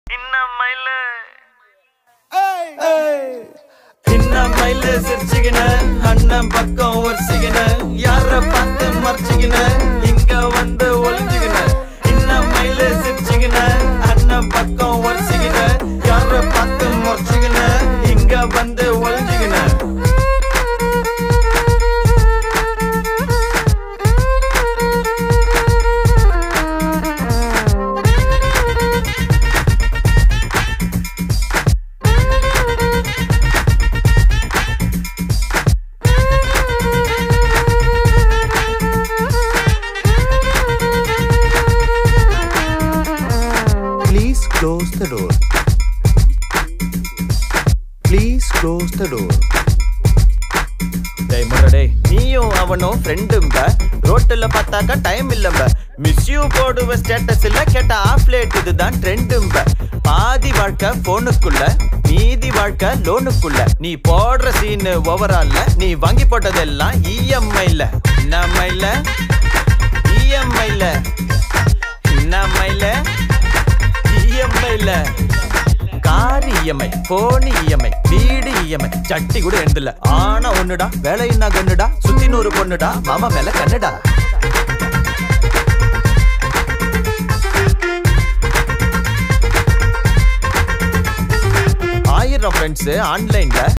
இன்ன மயில சிரிச்சுக்கின அண்ணன் பக்கம் ஒரிச்சுக்கின யார பார்த்து மறைச்சுக்கின இங்க வந்து ஒளிஞ்சுக்கின இன்ன மயில சிரிச்சுக்கின அண்ணன் பக்கம் ஒரிச்சுக்கின யார பார்த்து மறைச்சுக்கின இங்க வந்து ஒளிஞ்சுக்கின Please close the door. Please close the door. டேய் முரடே நீயும் அவனும் ஃப்ரெண்டும்ப ரோட்டுல பார்த்தாக்கா டைம் இல்லம்ப மிஸ் யூ போடுவ ஸ்டேட்டஸ் இல்ல கேட்ட ஆஃப் லேட் இதுதான் ட்ரெண்டும்ப பாதி வாழ்க்கை போனுக்குள்ள மீதி வாழ்க்கை லோனுக்குள்ள நீ போடுற சீனு ஓவரால்ல நீ வாங்கி போட்டதெல்லாம் இஎம்ஐல நம்மைல இஎம்ஐல நம்மைல இஎம்ஐல கார் இஎம்ஐ போனி இஎம்ஐ வீடு இஎம்ஐ சட்டி கூட எழுந்தில்ல ஆனா ஒண்ணுடா வேலையின்னா கண்ணுடா சுத்தி நூறு பொண்ணுடா மாமா மேல கண்ணுடா ஆயிரம் ஃப்ரெண்ட்ஸ் ஆன்லைன்ல